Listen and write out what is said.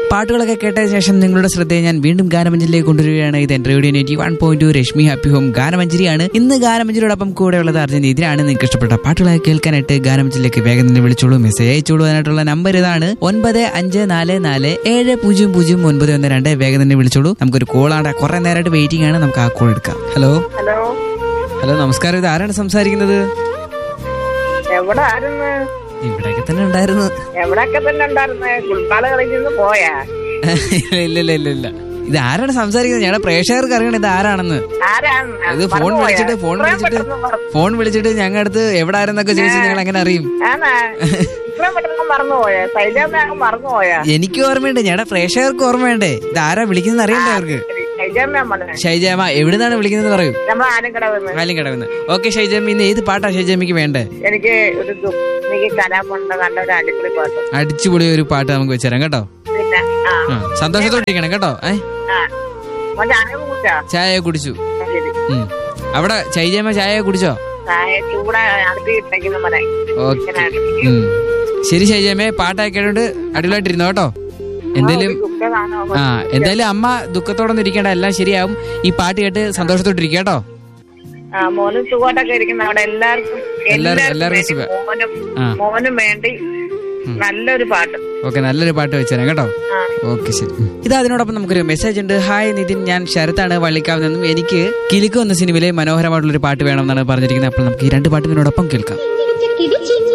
പാട്ടുകളൊക്കെ കേട്ടതിന് ശേഷം നിങ്ങളുടെ ശ്രദ്ധയെ ഞാൻ വീണ്ടും ഗാനമഞ്ചലിലേക്ക് കൊണ്ടുവരികയാണ് ഇത് എന്റെ radio ninety one point two Reshmi happy home ഗാനമഞ്ചരിയാണ് ഇന്ന് ഗാനമഞ്ചരിയോടൊപ്പം കൂടെ ഉള്ളത് അർജുൻ ഇതിനാണ് നിങ്ങൾക്ക് ഇഷ്ടപ്പെട്ട പാട്ടുകളൊക്കെ കേൾക്കാനായിട്ട് ഗാനമഞ്ചലിലേക്ക് വേഗം തന്നെ വിളിച്ചോളൂ മെസ്സേജ് അയച്ചോളൂ അതിനായിട്ടുള്ള നമ്പർ ഇതാണ് ഒൻപത് അഞ്ച് നാല് നാല് ഏഴ് പൂജ്യം പൂജ്യം ഒൻപത് ഒന്ന് രണ്ട് വേഗം തന്നെ വിളിച്ചോളൂ നമുക്കൊരു കോൾ ആണ് കുറെ നേരമായിട്ട് വെയിറ്റിംഗ് ആണ് നമുക്ക് ആ കോൾ എടുക്കാം ഹലോ ഹലോ ഹലോ നമസ്കാരം ഇത് ആരാണ് സംസാരിക്കുന്നത് എവിടെ ആയിരുന്നു ഇവിടെയൊക്കെ തന്നെ ഉണ്ടായിരുന്നു എവിടെയൊക്കെ തന്നെ ഉണ്ടായിരുന്നേ കുളിപ്പാള് കളിക്കുന്ന പോയാ ഇല്ല ഇല്ല ഇല്ല ഇല്ല ഇല്ല ഇത് ആരാണ് സംസാരിക്കുന്നത് ഞങ്ങളുടെ പ്രേക്ഷകർക്ക് അറിയണം ഇത് ആരാണെന്ന് ആരാണ് ഇത് ഫോൺ മറന്നുപോയാ? വിളിച്ചിട്ട് ഫോൺ ഇത്രയും വിളിച്ചിട്ട് പെട്ടെന്ന് മറന്നു. ഫോൺ വിളിച്ചിട്ട് ഞങ്ങളുടെ അടുത്ത് എവിടെ ആരെന്നൊക്കെ ചോദിച്ചാൽ ഞങ്ങൾ എങ്ങനെ അറിയും ആണാ ഇത്രയും പെട്ടെന്ന് മറന്നുപോയാ ശൈലമ്മ മറന്നുപോയാ എനിക്ക് ഓർമ്മയുണ്ട് ഞങ്ങളുടെ പ്രേക്ഷകർക്ക് ഓർമ്മയുണ്ടേ ഇത് ആരാ വിളിക്കുന്നത് അറിയണ്ടേ അവർക്ക് ശൈലമ്മ പറഞ്ഞേ ഷൈജാമ എവിടുന്നാണ് വിളിക്കുന്നത് പറയൂ നമ്മൾ ആരും കിടന്ന് കാലും കിടന്ന് ഓക്കെ ഷൈജാമ ഇന്ന് ഏത് പാട്ടാ ഷൈജാമിക്ക് വേണ്ടേ എനിക്ക് ഒരു ദു- എനിക്ക് കലാമുണ്ട് നല്ലൊരു അടിപൊളി പാട്ട് അടിച്ചുപൊളി ഒരു പാട്ട് നമുക്ക് വെച്ചുതരാം കേട്ടോ പിന്നെ ആ ആ സന്തോഷത്തോട്ടിരിക്കണം കേട്ടോ ഏ ആ മോനെ ചായ കുടിച്ചാ ചായ കുടിച്ചു ശരി ഉം. അവിടെ ഷൈജാമ ചായ കുടിച്ചോ ചായ ചൂടാ അടുത്ത് ഇട്ടേക്കുന്ന മോനെ ഓക്കെ ഇങ്ങനെ ഉം. ശരി ഷൈജാമേ പാട്ടൊക്കെ കേട്ടോണ്ട് അടിപൊളിയായിട്ടിരുന്നോ കേട്ടോ എന്തേലും ദുഃഖമാണോ? ആ എന്തായാലും അമ്മ ദുഃഖത്തോടൊന്നും ഇരിക്കേണ്ട എല്ലാം ശരിയാവും ഈ പാട്ട് കേട്ട് സന്തോഷത്തോട്ടിരിക്കുക കേട്ടോ ആ മോനും സുഖമായിട്ടൊക്കെ ഇരിക്കുന്ന അവിടെ എല്ലാവർക്കും എല്ലാവർക്കും- എല്ലാവർക്കും വേണ്ടി സുഖം. മോനും ആ മോനും വേണ്ടി നല്ലൊരു പാട്ട് ഓക്കെ നല്ലൊരു പാട്ട് വെച്ചുതരാം കേട്ടോ ആ ഓക്കെ ശരി ഉം. ഇത് അതിനോടൊപ്പം നമുക്കൊരു മെസ്സേജ് ഉണ്ട് ഹായ് നിതിൻ ഞാൻ ശരത്താണ് വള്ളിക്കാവിൽ നിന്നും എനിക്ക് കിലുക്ക് എന്ന സിനിമയിലെ മനോഹരമായിട്ടുള്ള ഒരു പാട്ട് വേണമെന്നാണ് പറഞ്ഞിരിക്കുന്നത് അപ്പോൾ നമുക്ക് ഈ രണ്ട് പാട്ട് ഇതിനോടൊപ്പം കേൾക്കാം കിടിച്ചിടി